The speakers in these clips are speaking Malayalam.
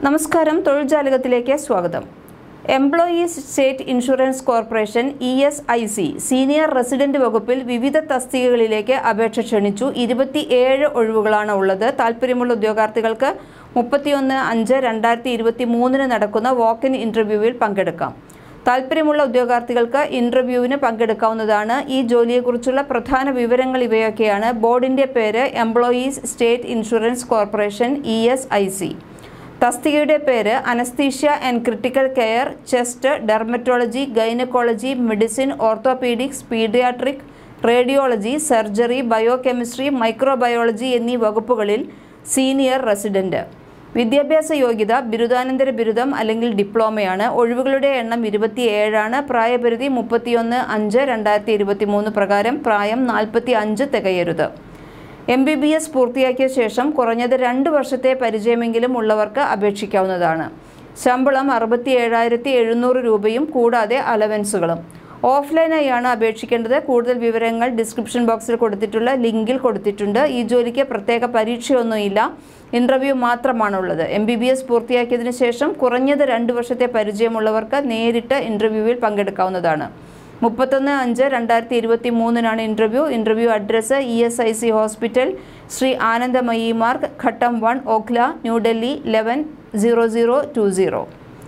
നമസ്കാരം തൊഴിൽ ജാലകത്തിലേക്ക് സ്വാഗതം employees state insurance corporation E S I C senior resident വകുപ്പിൽ വിവിധ തസ്തികകളിലേക്ക് അപേക്ഷ ക്ഷണിച്ചു ഇരുപത്തിയേഴ് ഒഴിവുകളാണ് ഉള്ളത് താല്പര്യമുള്ള ഉദ്യോഗാർത്ഥികൾക്ക് മുപ്പത്തിയൊന്ന് അഞ്ച് രണ്ടായിരത്തി ഇരുപത്തി മൂന്നിന് നടക്കുന്ന വാക്ക് ഇൻ ഇൻ്റർവ്യൂവിൽ പങ്കെടുക്കാം താല്പര്യമുള്ള ഉദ്യോഗാർത്ഥികൾക്ക് ഇൻ്റർവ്യൂവിന് പങ്കെടുക്കാവുന്നതാണ് ഈ ജോലിയെക്കുറിച്ചുള്ള പ്രധാന വിവരങ്ങൾ ഇവയൊക്കെയാണ് ബോർഡിൻ്റെ പേര് employees state insurance corporation E S I C തസ്തികയുടെ പേര് anaesthesia and critical care chest dermatology gynaecology medicine orthopaedics paediatric radiology surgery biochemistry microbiology എന്നീ വകുപ്പുകളിൽ സീനിയർ റെസിഡന്റ് വിദ്യാഭ്യാസ യോഗ്യത ബിരുദാനന്തര ബിരുദം അല്ലെങ്കിൽ ഡിപ്ലോമയാണ് ഒഴിവുകളുടെ എണ്ണം ഇരുപത്തിയേഴാണ് പ്രായപരിധി മുപ്പത്തിയൊന്ന് അഞ്ച് രണ്ടായിരത്തി ഇരുപത്തി മൂന്ന് പ്രകാരം പ്രായം നാൽപ്പത്തി അഞ്ച് തികയരുത് എം ബി ബി എസ് പൂർത്തിയാക്കിയ ശേഷം കുറഞ്ഞത് രണ്ട് വർഷത്തെ പരിചയമെങ്കിലും ഉള്ളവർക്ക് അപേക്ഷിക്കാവുന്നതാണ് ശമ്പളം അറുപത്തി ഏഴായിരത്തി എഴുന്നൂറ് രൂപയും കൂടാതെ അലവൻസുകളും ഓഫ്ലൈനായാണ് അപേക്ഷിക്കേണ്ടത് കൂടുതൽ വിവരങ്ങൾ ഡിസ്ക്രിപ്ഷൻ ബോക്സിൽ കൊടുത്തിട്ടുള്ള ലിങ്കിൽ കൊടുത്തിട്ടുണ്ട് ഈ ജോലിക്ക് പ്രത്യേക പരീക്ഷയൊന്നുമില്ല ഇൻ്റർവ്യൂ മാത്രമാണുള്ളത് എം ബി ബി എസ് പൂർത്തിയാക്കിയതിനു ശേഷം കുറഞ്ഞത് രണ്ട് വർഷത്തെ പരിചയമുള്ളവർക്ക് നേരിട്ട് ഇൻ്റർവ്യൂവിൽ പങ്കെടുക്കാവുന്നതാണ് മുപ്പത്തൊന്ന് അഞ്ച് രണ്ടായിരത്തി ഇരുപത്തി മൂന്നിനാണ് interview interview address E S I C Hospital Shri Anandamayi Marg ഘട്ടം one Okhla New Delhi eleven zero zero two zero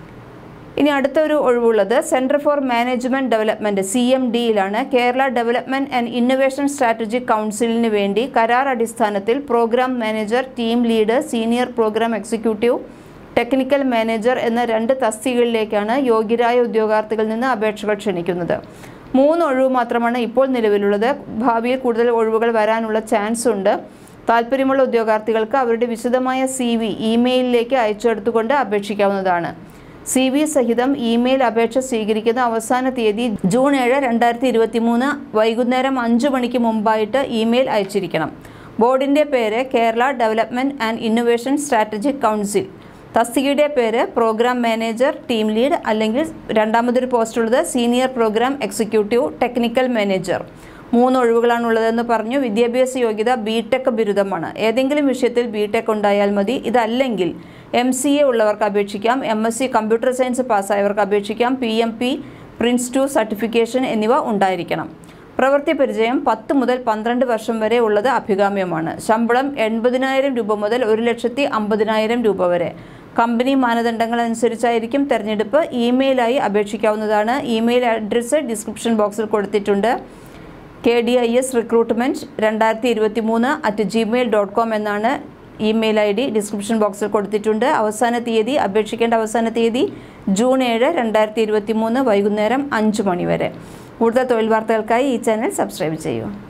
ഇനി അടുത്തൊരു ഒഴിവുള്ളത് Centre for Management Development C M ഡിയിലാണ് Kerala development and innovation Strategic കൗൺസിലിന് വേണ്ടി കരാർ അടിസ്ഥാനത്തിൽ programme manager team lead senior programme executive technical manager എന്ന രണ്ട് തസ്തികകളിലേക്കാണ് യോഗ്യരായ ഉദ്യോഗാർത്ഥികളിൽ നിന്ന് അപേക്ഷകൾ ക്ഷണിക്കുന്നത് മൂന്ന് ഒഴിവ് മാത്രമാണ് ഇപ്പോൾ നിലവിലുള്ളത് ഭാവിയിൽ കൂടുതൽ ഒഴിവുകൾ വരാനുള്ള ചാൻസ് ഉണ്ട് താല്പര്യമുള്ള ഉദ്യോഗാർത്ഥികൾക്ക് അവരുടെ വിശദമായ സി വി ഇമെയിലിലേക്ക് അയച്ചെടുത്തുകൊണ്ട് അപേക്ഷിക്കാവുന്നതാണ് സി വി സഹിതം ഇമെയിൽ അപേക്ഷ സ്വീകരിക്കുന്ന അവസാന തീയതി ജൂൺ ഏഴ് രണ്ടായിരത്തി ഇരുപത്തി മൂന്ന് വൈകുന്നേരം അഞ്ച് മണിക്ക് മുമ്പായിട്ട് ഇമെയിൽ അയച്ചിരിക്കണം ബോർഡിൻ്റെ പേര് Kerala development and innovation strategic council തസ്തികയുടെ പേര് പ്രോഗ്രാം മാനേജർ ടീം ലീഡ് അല്ലെങ്കിൽ രണ്ടാമതൊരു പോസ്റ്റ് ഉള്ളത് senior programme executive technical manager മൂന്ന് ഒഴിവുകളാണ് ഉള്ളതെന്ന് പറഞ്ഞു വിദ്യാഭ്യാസ യോഗ്യത ബി ടെക് ബിരുദമാണ് ഏതെങ്കിലും വിഷയത്തിൽ ബി ടെക് ഉണ്ടായാൽ മതി ഇതല്ലെങ്കിൽ എം സി എ ഉള്ളവർക്ക് അപേക്ഷിക്കാം M S C computer science പാസ്സായവർക്ക് അപേക്ഷിക്കാം P M P prince two certification എന്നിവ ഉണ്ടായിരിക്കണം പ്രവൃത്തി പരിചയം പത്ത് മുതൽ പന്ത്രണ്ട് വർഷം വരെ ഉള്ളത് അഭികാമ്യമാണ് ശമ്പളം എൺപതിനായിരം രൂപ മുതൽ ഒരു ലക്ഷത്തി അമ്പതിനായിരം രൂപ വരെ കമ്പനി മാനദണ്ഡങ്ങൾ അനുസരിച്ചായിരിക്കും തെരഞ്ഞെടുപ്പ് ഇമെയിലായി അപേക്ഷിക്കാവുന്നതാണ് ഇമെയിൽ അഡ്രസ്സ് ഡിസ്ക്രിപ്ഷൻ ബോക്സിൽ കൊടുത്തിട്ടുണ്ട് K D I S recruitment രണ്ടായിരത്തി ഇരുപത്തി മൂന്ന് അറ്റ് ജിമെയിൽ ഡോട്ട് കോം എന്നാണ് ഇമെയിൽ ഐ ഡി ഡിസ്ക്രിപ്ഷൻ ബോക്സിൽ കൊടുത്തിട്ടുണ്ട് അവസാന തീയതി അപേക്ഷിക്കേണ്ട അവസാന തീയതി ജൂൺ ഏഴ് രണ്ടായിരത്തി ഇരുപത്തി മൂന്ന് വൈകുന്നേരം അഞ്ച് മണി വരെ കൂടുതൽ തൊഴിൽ വാർത്തകൾക്കായി ഈ ചാനൽ സബ്സ്ക്രൈബ് ചെയ്യൂ